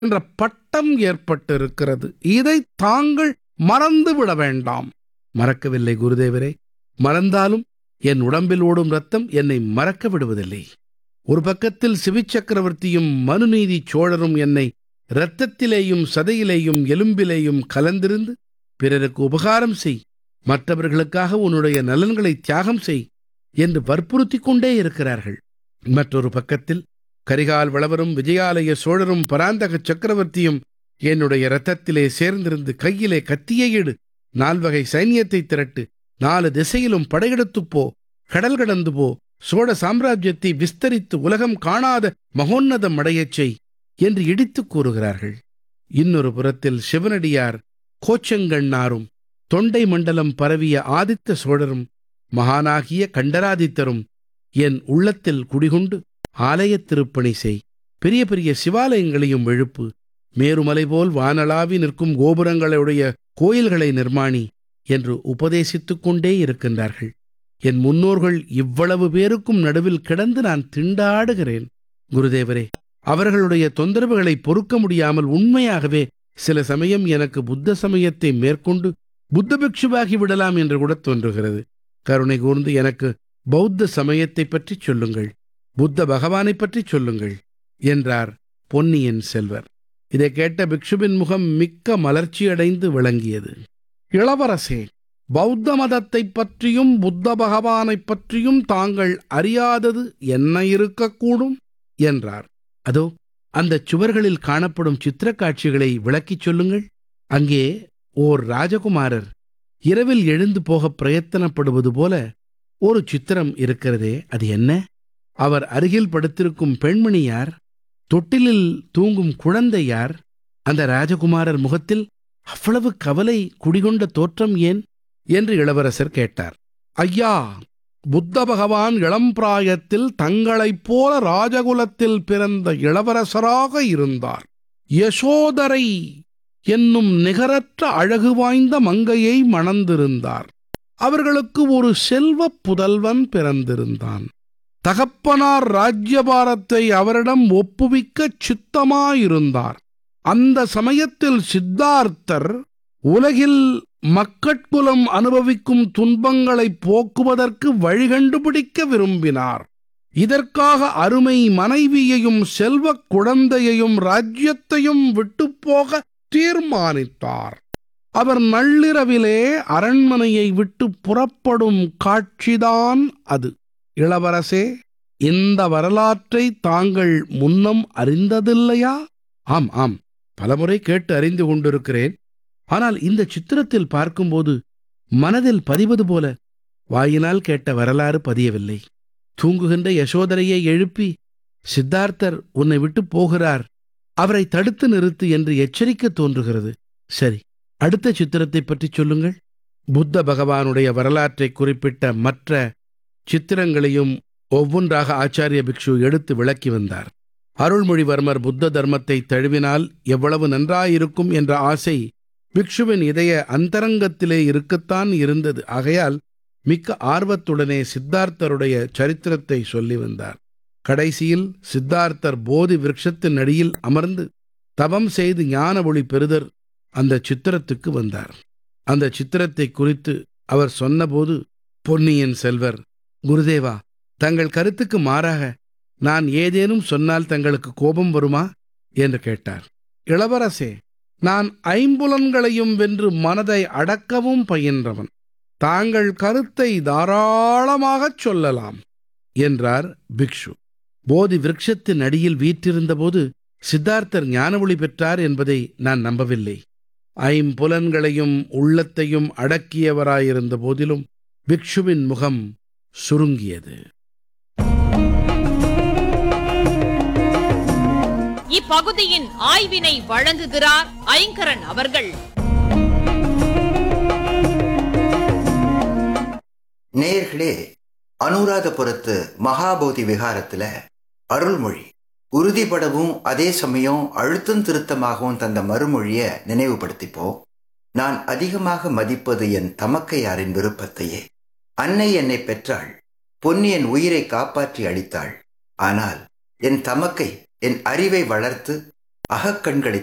என்ற பட்டம் ஏற்பட்டிருக்கிறது இதை தாங்கள் மறந்து விட வேண்டாம் மறக்கவில்லை குருதேவரே மறந்தாலும் என் உடம்பில் ஓடும் ரத்தம் என்னை மறக்க விடுவதில்லை ஒரு பக்கத்தில் சிவிச்சக்கரவர்த்தியும் மனுநீதி சோழரும் என்னை இரத்தத்திலேயும் சதையிலேயும் எலும்பிலேயும் கலந்திருந்து பிறருக்கு உபகாரம் செய் மற்றவர்களுக்காக உன்னுடைய நலன்களை தியாகம் செய் என்று வற்புறுத்திக் கொண்டே இருக்கிறார்கள் மற்றொரு பக்கத்தில் கரிகால் வளவரும் விஜயாலய சோழரும் பராந்தக சக்கரவர்த்தியும் என்னுடைய இரத்தத்திலே சேர்ந்திருந்து கையிலே கத்தியை எடு நால்வகை சைன்யத்தை திரட்டு நாலு திசையிலும் படையெடுத்துப் போ கடல் கடந்து போ சோழ சாம்ராஜ்யத்தை விஸ்தரித்து உலகம் காணாத மகோன்னதம் அடையச் செய் என்று இடித்துக் கூறுகிறார்கள் இன்னொரு புறத்தில் சிவனடியார் கோச்சங்கண்ணாரும் தொண்டை மண்டலம் பரவிய ஆதித்த சோழரும் மகானாகிய கண்டராதித்தரும் என் உள்ளத்தில் குடிகொண்டு ஆலயத் திருப்பணி செய் பெரிய பெரிய சிவாலயங்களையும் எழுப்பு மேருமலை போல் வானளாவி நிற்கும் கோபுரங்களுடைய கோயில்களை நிர்மாணி என்று உபதேசித்துக் கொண்டே இருக்கின்றார்கள் என் முன்னோர்கள் இவ்வளவு பேருக்கும் நடுவில் கிடந்து நான் திண்டாடுகிறேன் குருதேவரே அவர்களுடைய தொந்தரவுகளை பொறுக்க முடியாமல் உண்மையாகவே சில சமயம் எனக்கு புத்த சமயத்தை மேற்கொண்டு புத்த பிக்ஷுவாகி விடலாம் என்று கூட தோன்றுகிறது கருணை கூர்ந்து எனக்கு பௌத்த சமயத்தைப் பற்றி சொல்லுங்கள் புத்த பகவானைப் பற்றி சொல்லுங்கள் என்றார் பொன்னியின் செல்வர் இதை கேட்ட பிக்ஷுவின் முகம் மிக்க மலர்ச்சியடைந்து விளங்கியது இளவரசே பௌத்த மதத்தைப் பற்றியும் புத்த பகவானைப் பற்றியும் தாங்கள் அறியாதது என்ன இருக்கக்கூடும் என்றார் அதோ அந்த சுவர்களில் காணப்படும் சித்திரக் காட்சிகளை விளக்கிச் சொல்லுங்கள் அங்கே ஓர் ராஜகுமாரர் இரவில் எழுந்து போகப் பிரயத்தனப்படுவது போல ஒரு சித்திரம் இருக்கிறதே அது என்ன அவர் அருகில் படுத்திருக்கும் பெண்மணி யார் தொட்டிலில் தூங்கும் குழந்தை யார் அந்த ராஜகுமாரர் முகத்தில் அவ்வளவு கவலை குடிகொண்ட தோற்றம் ஏன் என்று இளவரசர் கேட்டார் ஐயா புத்த பகவான் இளம் பிராயத்தில் தங்களைப் போல ராஜகுலத்தில் பிறந்த இளவரசராக இருந்தார் யசோதரை என்னும் நிகரற்ற அழகு வாய்ந்த மங்கையை மணந்திருந்தார் அவர்களுக்கு ஒரு செல்வப் புதல்வன் பிறந்திருந்தான் தகப்பனார் ராஜ்யபாரத்தை அவரிடம் ஒப்புவிக்கச் சித்தமாயிருந்தார் அந்த சமயத்தில் சித்தார்த்தர் உலகில் மக்கட்குலம் அனுபவிக்கும் துன்பங்களை போக்குவதற்கு வழிகண்டுபிடிக்க விரும்பினார் இதற்காக அருமை மனைவியையும் செல்வக் குழந்தையையும் ராஜ்யத்தையும் விட்டுப்போக தீர்மானித்தார் அவர் நள்ளிரவிலே அரண்மனையை விட்டு புறப்படும் காட்சிதான் அது இளவரசே இந்த வரலாற்றை தாங்கள் முன்னம் அறிந்ததில்லையா ஆம் ஆம் பலமுறை கேட்டு அறிந்து கொண்டிருக்கிறேன் ஆனால் இந்த சித்திரத்தில் பார்க்கும்போது மனதில் பதிவது போல வாயினால் கேட்ட வரலாறு பதியவில்லை தூங்குகின்ற யசோதரையை எழுப்பி சித்தார்த்தர் உன்னை விட்டு போகிறார் அவரை தடுத்து நிறுத்து என்று எச்சரிக்க தோன்றுகிறது சரி அடுத்த சித்திரத்தை பற்றி சொல்லுங்கள் புத்த பகவானுடைய வரலாற்றை குறிப்பிட்ட மற்ற சித்திரங்களையும் ஒவ்வொன்றாக ஆச்சாரிய பிக்ஷு எடுத்து விளக்கி வந்தார் அருள்மொழிவர்மர் புத்த தர்மத்தை தழுவினால் எவ்வளவு நன்றாயிருக்கும் என்ற ஆசை பிக்ஷுவின் இதய அந்தரங்கத்திலே இருக்கத்தான் இருந்தது ஆகையால் மிக்க ஆர்வத்துடனே சித்தார்த்தருடைய சரித்திரத்தை சொல்லி வந்தார் கடைசியில் சித்தார்த்தர் போதி விருட்சத்தின் அடியில் அமர்ந்து தவம் செய்து ஞான ஒளி பெறுதர் அந்த சித்திரத்துக்கு வந்தார் அந்த சித்திரத்தை குறித்து அவர் சொன்னபோது பொன்னியின் செல்வர் குருதேவா தங்கள் கருத்துக்கு மாறாக நான் ஏதேனும் சொன்னால் தங்களுக்கு கோபம் வருமா என்று கேட்டார் இளவரசே நான் ஐம்புலன்களையும் வென்று மனதை அடக்கவும் பயின்றவன் தாங்கள் கருத்தை தாராளமாகச் சொல்லலாம் என்றார் பிக்ஷு போதி விருட்சத்தின் அடியில் வீற்றிருந்தபோது சித்தார்த்தர் ஞான ஒளி பெற்றார் என்பதை நான் நம்பவில்லை ஐம்புலன்களையும் உள்ளத்தையும் அடக்கியவராயிருந்த போதிலும் பிக்ஷுவின் முகம் சுருங்கியது இப்பகுதியின் ஆய்வினை வழங்குகிறார் ஐங்கரன் அவர்கள் நேயர்களே அனுராதபுரத்து மகாபோதி விகாரத்துல அருள்மொழி உறுதிபடவும் அதே சமயம் அழுத்தம் திருத்தமாகவும் தந்த மறுமொழிய நினைவுபடுத்திப்போம் நான் அதிகமாக மதிப்பது என் தமக்கையாரின் விருப்பத்தையே அன்னை என்னை பெற்றாள் பொன்னியின் உயிரை காப்பாற்றி அளித்தாள் ஆனால் என் தமக்கை என் அறிவை வளர்த்து அகக்கண்களை